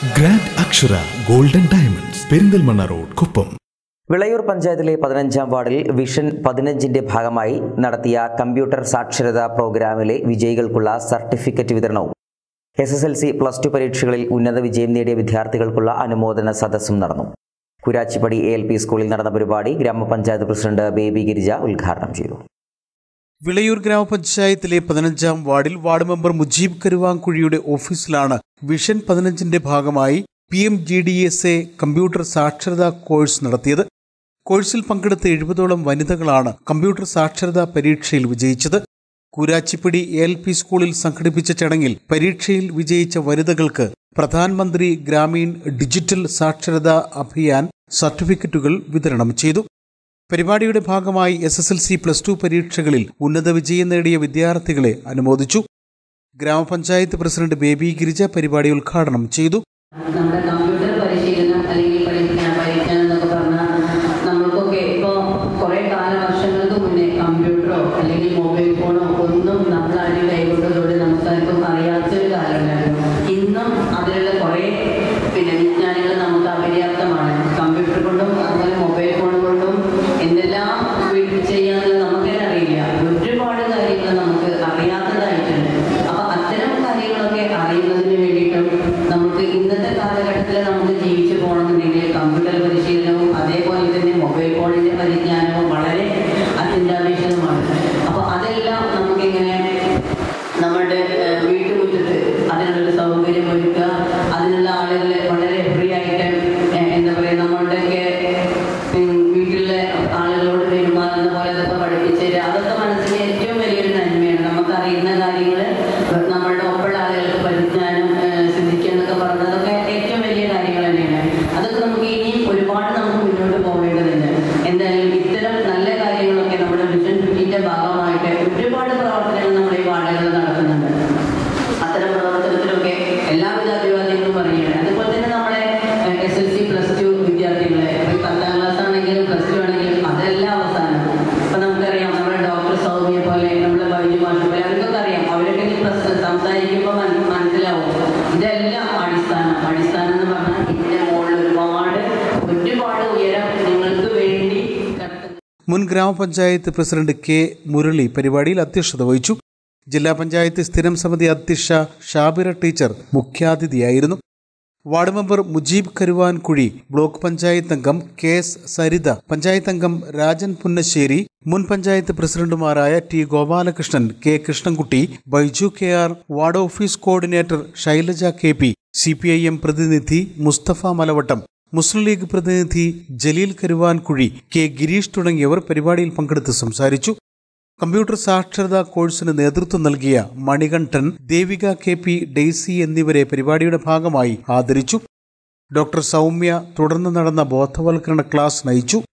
grand Akshara golden diamonds Perinthalmanna road Kuppam Vilayur പഞ്ചായത്തിലെ പതിനഞ്ചാം വാർഡിൽ വിഷൻ പതിനഞ്ചിന്റെ ഭാഗമായി നടത്തിയ കമ്പ്യൂട്ടർ സാക്ഷരതാ പ്രോഗ്രാമിലെ വിജയികൾക്കുള്ള സർട്ടിഫിക്കറ്റ് വിതരണവും S S L C plus two പരീക്ഷകളിൽ ഉന്നത വിജയം നേടിയ വിദ്യാർത്ഥികൾക്കുള്ള അനുമോദന സദസ്സും നടന്നു കുരാച്ചിപ്പടി എ എൽ പി സ്കൂളിൽ നടന്ന പരിപാടി ഗ്രാമപഞ്ചായത്ത് പ്രസിഡന്റ് ബേബി ഗിരിജ ഉദ്ഘാടനം ചെയ്തു വിളയൂർ ഗ്രാമപഞ്ചായത്തിലെ പതിനഞ്ചാം വാർഡിൽ വാർഡ് മെമ്പർ മുജീബ് കരുവാങ്കുഴിയുടെ ഓഫീസിലാണ് വിഷൻ പതിനഞ്ചിന്റെ ഭാഗമായി P M G D S A computer സാക്ഷരതാ കോഴ്സ് നടത്തിയത് കോഴ്സിൽ പങ്കെടുത്ത എഴുപതോളം വനിതകളാണ് കമ്പ്യൂട്ടർ സാക്ഷരതാ പരീക്ഷയിൽ വിജയിച്ചത് കൂരാച്ചിപ്പിടി എ എൽ പി സ്കൂളിൽ സംഘടിപ്പിച്ച ചടങ്ങിൽ പരീക്ഷയിൽ വിജയിച്ച വനിതകൾക്ക് പ്രധാനമന്ത്രി ഗ്രാമീൺ ഡിജിറ്റൽ സാക്ഷരതാ അഭിയാൻ സർട്ടിഫിക്കറ്റുകൾ വിതരണം ചെയ്തു പരിപാടിയുടെ ഭാഗമായി S S L C plus two പരീക്ഷകളിൽ ഉന്നത വിജയം നേടിയ വിദ്യാർത്ഥികളെ അനുമോദിച്ചു ഗ്രാമപഞ്ചായത്ത് പ്രസിഡന്റ് ബേബി ഗിരിജ പരിപാടി ഉദ്ഘാടനം ചെയ്തു നമ്മുടെ കമ്പ്യൂട്ടർ പരിശീലനം അല്ലെങ്കിൽ പഠിക്കാൻ പഠിക്കാൻ എന്നൊക്കെ പറഞ്ഞാൽ നമ്മൾക്കൊക്കെ ഇപ്പോൾ കുറേ കാല വർഷങ്ങൾക്ക് മുന്നേ കമ്പ്യൂട്ടറോ അല്ലെങ്കിൽ മൊബൈൽ ഫോണോ ഒന്നും നമ്മൾ ആരും കൈകൊണ്ടതോടെ നമുക്കാർക്കും അറിയാത്തൊരു കാലമുണ്ടായിരുന്നു ഇന്നും അതിലുള്ള കുറേ പിന്നെ വിജ്ഞാനങ്ങൾ നമുക്ക് അപര്യാപ്തമാണ് കമ്പ്യൂട്ടർ കൊണ്ടും അതുപോലെ മൊബൈൽ ഫോൺ കൊണ്ടും എന്തെല്ലാം വീട്ടിൽ ചെയ്യാമെന്ന് നമുക്ക് തന്നെ അറിയില്ല ഒരുപാട് കാര്യങ്ങൾ നമുക്ക് അറിയാത്തതായിട്ടുണ്ട് അപ്പൊ അത്തരം കാര്യങ്ങളൊക്കെ അറിയുന്നതിന് വേണ്ടിയിട്ടും നമുക്ക് ഇന്നത്തെ കാലഘട്ടത്തിൽ നമുക്ക് ജീവിച്ചു പോകണമെന്നുണ്ടെങ്കിൽ കമ്പ്യൂട്ടർ പരിശീലനവും അതേപോലെ തന്നെ മൊബൈൽ ഫോണിന്റെ പരിജ്ഞാനവും വളരെ അത്യന്താപേക്ഷിതമാണ് അപ്പൊ അതെല്ലാം നമുക്കിങ്ങനെ നമ്മുടെ ഏഹ്, വീട്ടുമുറ്റത്ത് അതിനുള്ളൊരു സൗകര്യം ഒരുക്കുക അതിനുള്ള ആളുകളെ വളരെ ഫ്രീ ആയിട്ട് ഏഹ്, എന്താ പറയുക നമ്മളുടെയൊക്കെ ഉം, വീട്ടിലെ ആളുകളോട് പെരുമാറുന്ന പോലെ അതൊക്കെ പഠിപ്പിച്ചു തരിക അതൊക്കെ മനസ്സിന് ഏറ്റവും വലിയൊരു നന്മയാണ് നമുക്ക് അറിയുന്ന കാര്യങ്ങൾ നമ്മളുടെ ഒപ്പമുള്ള ആളുകൾക്ക് പരിജ്ഞാനം ഏഹ്, സിദ്ധിക്കുക എന്നൊക്കെ പറഞ്ഞതൊക്കെ ഏറ്റവും വലിയ കാര്യങ്ങൾ തന്നെയാണ് അതൊക്കെ നമുക്ക് ഇനിയും ഒരുപാട് നമുക്ക് മുന്നോട്ട് പോവേണ്ടതുണ്ട് എന്തായാലും ഇത്തരം നല്ല കാര്യങ്ങളൊക്കെ നമ്മുടെ വിഷൻ ഫിഫ്റ്റിന്റെ ഭാഗമായിട്ട് ഒരുപാട് പ്രവർത്തനങ്ങൾ നമ്മുടെ ഈ വാർഡുകളിൽ നടക്കുന്നുണ്ട് അത്തരം പ്രവർത്തനത്തിലൊക്കെ എല്ലാവിധ അഭിവാദ്യങ്ങളും പറയുകയാണ് അതുപോലെ തന്നെ നമ്മുടെ S L C plus two വിദ്യാർത്ഥികളെ ഇപ്പൊ ഈ പത്താം ക്ലാസ് ആണെങ്കിലും പ്ലസ് ടു ആണെങ്കിലും അതെല്ലാം അവസാനം ഇപ്പൊ നമുക്കറിയാം നമ്മുടെ ഡോക്ടർ സൗമ്യ പോലെ നമ്മുടെ ബൈജു മാഷ് പോലെ അവർക്കൊക്കെ അറിയാം അവരൊക്കെ ഈ പ്രശ്നം സംസാരിക്കുമ്പോൾ മന- മനസ്സിലാവും ഇതെല്ലാം അടിസ്ഥാനം അടിസ്ഥാനം എന്ന് പറഞ്ഞാൽ ഇതിന്റെ മുകളിൽ ഒരുപാട് ഒരുപാട് ഉയരം നിങ്ങൾക്ക് വേണ്ടി കിടക്കുന്ന മുൻ ഗ്രാമപഞ്ചായത്ത് പ്രസിഡന്റ് കെ മുരളി പരിപാടിയിൽ അധ്യക്ഷത വഹിച്ചു ജില്ലാ പഞ്ചായത്ത് സ്ഥിരം സമിതി അധ്യക്ഷ ഷാബിറ ടീച്ചർ മുഖ്യാതിഥിയായിരുന്നു ward member Mujeeb Karuvankuzhi block panchayat അംഗം കെ എസ് സരിത പഞ്ചായത്ത് അംഗം രാജൻ പുന്നശ്ശേരി മുൻ പഞ്ചായത്ത് പ്രസിഡന്റുമാരായ T Gopalakrishnan K Krishnankutty Baiju K R ward office coordinator Shailaja K P C P I M പ്രതിനിധി മുസ്തഫ മലവട്ടം മുസ്ലിം ലീഗ് പ്രതിനിധി ജലീൽ കരുവാൻകുഴി കെ ഗിരീഷ് തുടങ്ങിയവർ പരിപാടിയിൽ പങ്കെടുത്ത് സംസാരിച്ചു കമ്പ്യൂട്ടർ സാക്ഷരതാ കോഴ്സിന് നേതൃത്വം നൽകിയ Manikandan Devika K P Daisy എന്നിവരെ പരിപാടിയുടെ ഭാഗമായി ആദരിച്ചു ഡോക്ടർ സൗമ്യ തുടർന്ന് നടന്ന ബോധവൽക്കരണ ക്ലാസ് നയിച്ചു